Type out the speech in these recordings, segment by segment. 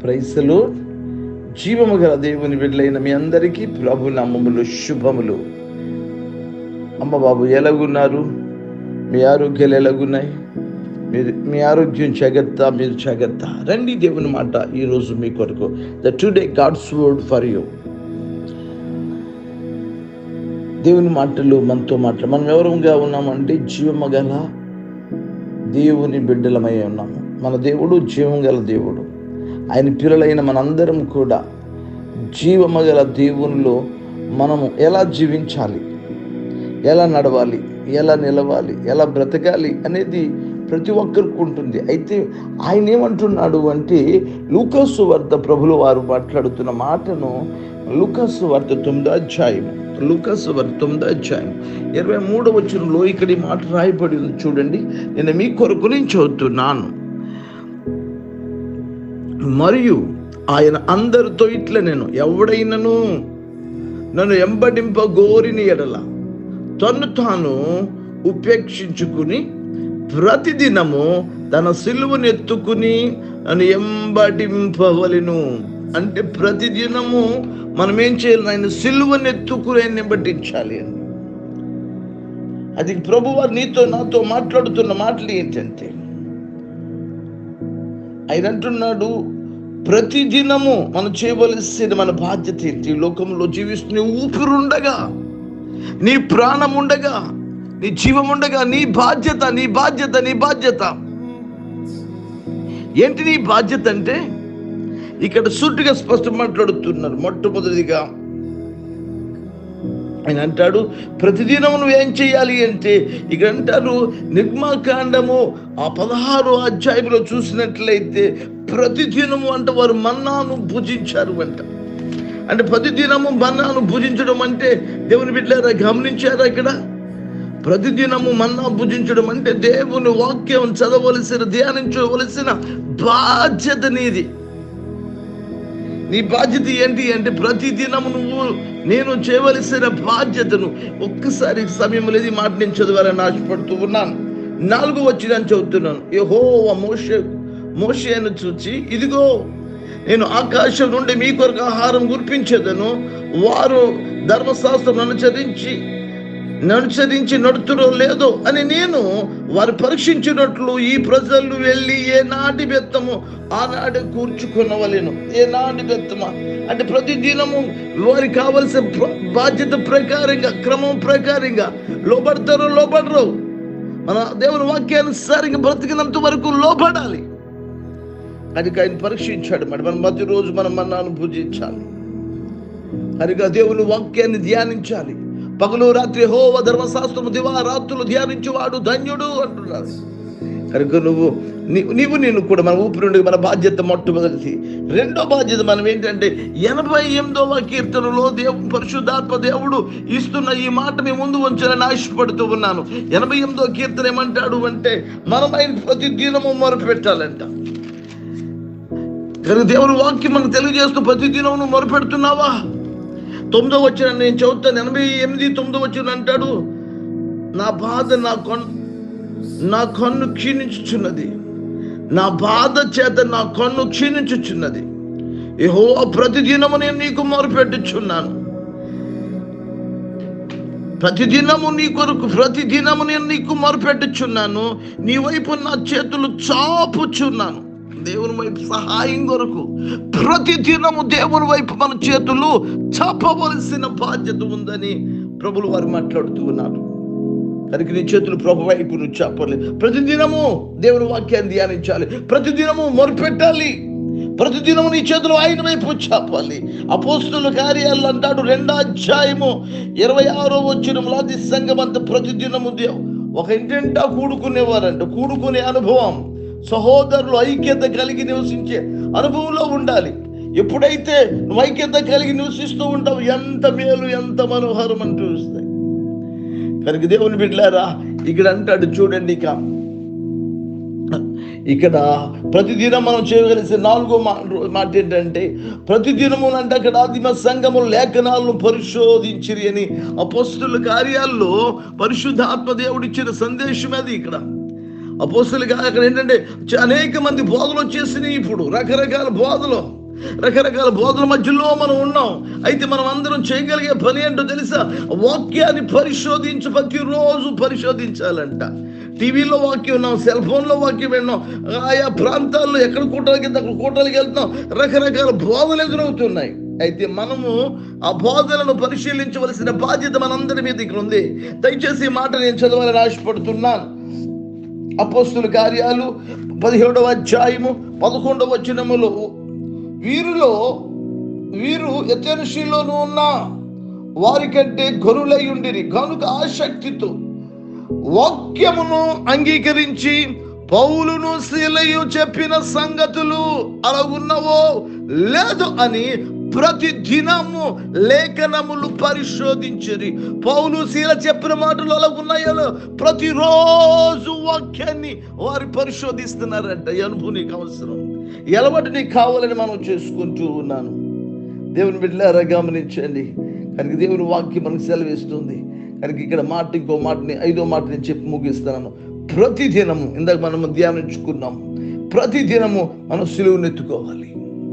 ప్రైసలు జీవము గల దేవుని బిడ్డలైన మీ అందరికీ ప్రభు నామములు శుభములు అమ్మ బాబు ఎలాగున్నారు మీ ఆరోగ్యాలు ఎలాగున్నాయి మీరు మీ ఆరోగ్యం జాగ్రత్త మీరు జాగ్రత్త రండి దేవుని మాట ఈరోజు మీ కొరకు the today God's word for you దేవుని మాటలు మనతో మాటలు మనం ఎవరంగా ఉన్నామంటే జీవము గల దేవుని బిడ్డలమై ఉన్నాము మన దేవుడు జీవం గల దేవుడు ఆయన పిల్లలైన మనందరం కూడా జీవము గల దేవునిలో మనము ఎలా జీవించాలి ఎలా నడవాలి ఎలా నిలవాలి ఎలా బ్రతకాలి అనేది ప్రతి ఒక్కరికి ఉంటుంది అయితే ఆయన ఏమంటున్నాడు అంటే లూకస్సు వార్త ప్రభులు వారు మాట్లాడుతున్న మాటను లూకస్సు వార్త తొమ్మిదో అధ్యాయం లూకస్సు వార్త తొమ్మిదో అధ్యాయం ఇరవై మూడవ వచనంలో ఇక్కడ ఈ మాట రాయబడి ఉంది చూడండి నేను మీ కొరకు నేను చదువుతున్నాను మరియు ఆయన అందరితో ఇట్లా నేను ఎవడైనను నన్ను ఎంబడింప గోరిని ఎడల తను తాను ఉపేక్షించుకుని ప్రతిదినము తన సిలువను ఎత్తుకుని నన్ను ఎంబడింపవలెను అంటే ప్రతిదినము మనం ఏం చేయాలి ఆయన సిలువను ఎత్తుకుని ఆయన ఎంబడించాలి అని అది ప్రభువారు నీతో నాతో మాట్లాడుతున్న మాటలు ఏంటంటే ఆయన అంటున్నాడు ప్రతి దినము మనం చేయవలసిన మన బాధ్యత ఏంటి ఈ లోకంలో జీవిస్తున్న ఊపిరుండగా నీ ప్రాణం ఉండగా నీ జీవం ఉండగా నీ బాధ్యత నీ బాధ్యత నీ బాధ్యత ఏంటి నీ బాధ్యత అంటే ఇక్కడ సుట్టుగా స్పష్టం మాట్లాడుతున్నారు మొట్టమొదటిగా ఆయన అంటాడు ప్రతిదినం నువ్వు ఏం చేయాలి అంటే ఇక్కడ అంటారు నిర్మాకాండము ఆ పదహారు అధ్యాయంలో చూసినట్లయితే ప్రతిదినము అంటే వారు మన్నాను భుజించారు అంట అంటే ప్రతిదినము మన్నాను భుజించడం అంటే దేవుని బిడ్డారా గమనించారా ఇక్కడ ప్రతిదినము మన్నా భుజించడం అంటే దేవుని వాక్యం చదవలసిన ధ్యానించవలసిన బాధ్యత నీది నీ బాధ్యత ఏంటి అంటే ప్రతి దినము నువ్వు నేను చేయవలసిన బాధ్యతను ఒక్కసారి సమయం లేదు ఈ మాట నేను చదవాలని ఆశపడుతూ ఉన్నాను నాలుగు వచ్చి నేను చదువుతున్నాను యహో మోషే మోషేను చూచి ఇదిగో నేను ఆకాశం నుండి మీ కొరకు ఆహారం గుర్పించేదను వారు ధర్మశాస్త్రం అనుసరించి అనుసరించి నడుతురో లేదో అని నేను వారు పరీక్షించినట్లు ఈ ప్రజలు వెళ్ళి ఏ నాటి బెత్తము ఆనాడు కూర్చుకొనవలేను ఏ నాటి బెత్తమా అంటే ప్రతి దినము వారికి కావలసిన ప్ర- బాధ్యత ప్రకారంగా క్రమం ప్రకారంగా లోబడతారో లోబడరు మన దేవుని వాక్యానుసారంగా బ్రతికినంత వరకు లోబడాలి అది ఆయన పరీక్షించాడు మరి మన మధ్య రోజు మనం మన్నాను భుజించాలి హరిగా దేవుని వాక్యాన్ని ధ్యానించాలి పగలు రాత్రి హోవ ధర్మశాస్త్రము దివా రాత్రులు ధ్యానించువాడు ధన్యుడు అంటున్నారు కనుక నువ్వు నీ- నీవు నేను కూడా మన ఊపిరి నుండి మన బాధ్యత మొట్టమొదటి రెండో బాధ్యత మనం ఏంటంటే ఎనభై ఎనిమిదవ కీర్తనలో దేవు పరిశుద్ధాత్మ దేవుడు ఇస్తున్న ఈ మాట మీ ముందు ఉంచాలని ఆశపడుతూ ఉన్నాను ఎనభై ఎనిమిదవ కీర్తన ఏమంటాడు అంటే మనం ఆయన ప్రతి దినము మొరపెట్టాలంట కనుక దేవుని వాక్యం మనకు తెలియజేస్తూ ప్రతి దినం నువ్వు మొరపెడుతున్నావా తొమ్మిదో వచ్చిన నేను చదువుతాను ఎనభై ఎనిమిది తొమ్మిదో వచ్చిన అంటాడు నా బాధ నా కొన్ నా కన్ను క్షీణించుచున్నది నా బాధ చేత నా కన్ను క్షీణించుచున్నది ఏహో ప్రతిదినము నేను నీకు మొరపెట్టుచున్నాను ప్రతిదినము నీ కొరకు ప్రతిదినము నేను నీకు మొరపెట్టుచున్నాను నీ వైపు నా చేతులు చాపుచున్నాను దేవుని వైపు సహాయం కొరకు ప్రతి దినము దేవుని వైపు మన చేతులు చాపవలసిన బాధ్యత ఉందని ప్రభులు వారు మాట్లాడుతూ ఉన్నారు కనుక నీ చేతులు ప్రభు వైపు నువ్వు చాపలే ప్రతిదినము దేవుని వాక్యాన్ని ధ్యానించాలి ప్రతిదినము మొరుపెట్టాలి ప్రతిదినము నీ చేతులు ఆయన వైపు చాపాలి అపోస్తుల కార్యాలు అంటాడు రెండో అధ్యాయము ఇరవై ఆరో వచ్చిన లాది సంఘం అంతా ప్రతిదినము దేవు ఒక ఇంటింటా కూడుకునేవారంట కూడుకునే అనుభవం సహోదరులు ఐక్యత కలిగి నివసించే అనుభవంలో ఉండాలి ఎప్పుడైతే నువ్వు ఐక్యత కలిగి నివసిస్తూ ఉంటావు ఎంత మేలు ఎంత మనోహరం అని చూస్తాయి కనుక దేవుని బిడ్డలారా ఇక్కడ అంటాడు చూడండి ఇక ఇక్కడ ప్రతిదినం మనం చేయగలిసిన నాలుగో మా- మాట ఏంటంటే ప్రతిదినము అంటే అక్కడ ఆదిమ సంఘము లేఖనాలను పరిశోధించిరి అని అపోస్తుల కార్యాల్లో పరిశుద్ధాత్మ దేవుడు ఇచ్చిన సందేశం అది ఇక్కడ అపోస్తులుగా అక్కడ ఏంటంటే చ- అనేక మంది బోధలు వచ్చేసినాయి ఇప్పుడు రకరకాల బోధలు రకరకాల బోధల మధ్యలో మనం ఉన్నాం అయితే మనం అందరం చేయగలిగే పని ఏంటో తెలుసా వాక్యాన్ని పరిశోధించు ప్రతిరోజు పరిశోధించాలంట టీవీలో వాక్యం విన్నాం సెల్ ఫోన్లో వాక్యం విన్నాం ఆయా ప్రాంతాల్లో ఎక్కడ కూటలకి వెళ్తే అక్కడ కూటలకి వెళ్తున్నాం రకరకాల బోధలు ఎదురవుతున్నాయి అయితే మనము ఆ బోధలను పరిశీలించవలసిన బాధ్యత మనందరి మీద ఇక్కడ ఉంది దయచేసి ఈ మాట నేను చదవాలని ఆశపడుతున్నాను అపోస్తుల కార్యాలు పదిహేడవ అధ్యాయము పదకొండవ వచనములో వీరిలో వీరు ఎతెన్షిలోను ఉన్న వారికంటే గొరులై ఉండిరి కనుక ఆసక్తితో వాక్యమును అంగీకరించి పౌలును శీలయు చెప్పిన సంగతులు అలాగున్నవో లేదు అని ప్రతి దినము లేఖనములు పరిశోధించరి పౌలు శీల చెప్పిన మాటలు అలా ఉన్నాయో ప్రతిరోజు వాక్యాన్ని వారు పరిశోధిస్తున్నారంట ఈ అనుభవం నీకు అవసరం ఈ అలవాటు నీకు కావాలని మనం చేసుకుంటూ ఉన్నాను దేవుని బిడ్డలారా గమనించండి కనుక దేవుని వాక్యం మనకు సెలవిస్తుంది కనుక ఇక్కడ మాట ఇంకో మాటని ఐదో మాట నేను చెప్పి ముగిస్తున్నాను ప్రతి దినము ఇందాక మనం ధ్యానించుకున్నాం ప్రతి దినము మనం సిలువుని ఎత్తుకోవాలి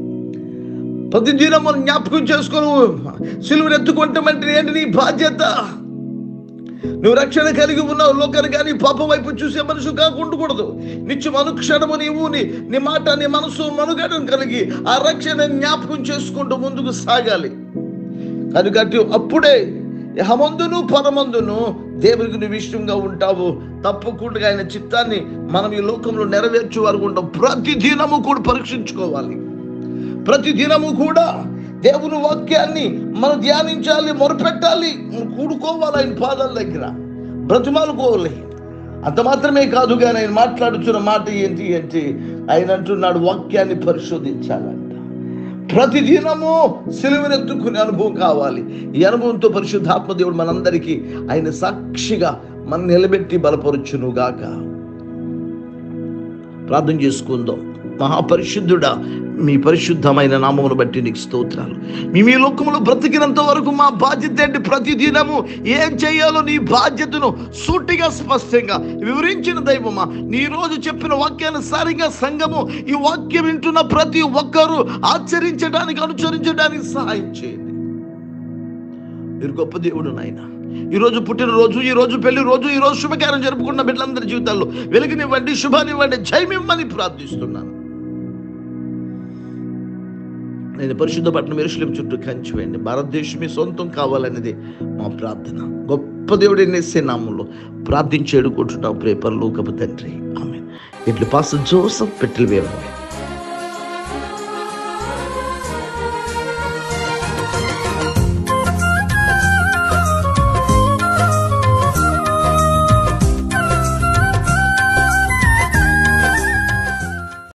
ప్రతి దినం మనం జ్ఞాపకం చేసుకొని సిలువుని ఎత్తుకుంటామంటే ఏంటి నీ బాధ్యత నువ్వు రక్షణ కలిగి ఉన్నావు లోకాన్ని కానీ పాపం వైపు చూసే మనసు కాకుండకూడదు నిత్యం అనుక్షణము నీవు నీ నీ మాట నీ మనసు మనుగడను కలిగి ఆ రక్షణ జ్ఞాపకం చేసుకుంటూ ముందుకు సాగాలి కనుక అటు అప్పుడే యహమందును పరమందును దేవునికి నువ్వు ఇష్టంగా ఉంటావు తప్పకుండా ఆయన చిత్తాన్ని మనం ఈ లోకంలో నెరవేర్చే వారు ఉంటాం ప్రతి దినము కూడా పరీక్షించుకోవాలి ప్రతి దినము కూడా దేవుని వాక్యాన్ని మనం ధ్యానించాలి మొరపెట్టాలి కూడుకోవాలి ఆయన పాదాల దగ్గర బ్రతిమాలుకోవాలి అంత మాత్రమే కాదు కానీ ఆయన మాట్లాడుతున్న మాట ఏంటి అంటే ఆయన అంటున్నాడు వాక్యాన్ని పరిశోధించాలంట ప్రతి దినము సిలువనెత్తుకునే అనుభవం కావాలి ఈ అనుభవంతో పరిశుద్ధాత్మ దేవుడు మనందరికీ ఆయన సాక్షిగా మనం నిలబెట్టి బలపరుచును గాక ప్రార్థన చేసుకుందాం మహాపరిశుద్ధుడా మీ పరిశుద్ధమైన నామమును బట్టి నీకు స్తోత్రాలు మీ మీ లోకములో బ్రతికినంత వరకు మా బాధ్యత ఏంటి ప్రతి దినము ఏం చేయాలో నీ బాధ్యతను సూటిగా స్పష్టంగా వివరించిన దైవమా నీ రోజు చెప్పిన వాక్యానుసారిగా సంఘము ఈ వాక్యం వింటున్న ప్రతి ఒక్కరూ ఆచరించడానికి అనుసరించడానికి సహాయం చేయండి మీరు గొప్ప దేవుడు నాయన ఈ రోజు పుట్టినరోజు ఈ రోజు పెళ్లి రోజు ఈ రోజు శుభకార్యం జరుపుకున్న బిడ్డలందరి జీవితాల్లో వెలుగునివ్వండి శుభానివ్వండి జయమిమ్మని ప్రార్థిస్తున్నాను నేను పరిశుద్ధ పట్టణం ఎరుశలేం చుట్టూ కంచి వేయండి భారతదేశం మీ సొంతం కావాలనేది మా ప్రార్థన గొప్ప దేవుడి నేసే నామంలో ప్రార్థించి ఎడుకుంటున్నాం ప్రేపర్లు కపు తండ్రి ఆమె ఇట్లు పాస్ జోసఫ్ పెట్టిల్ వేరే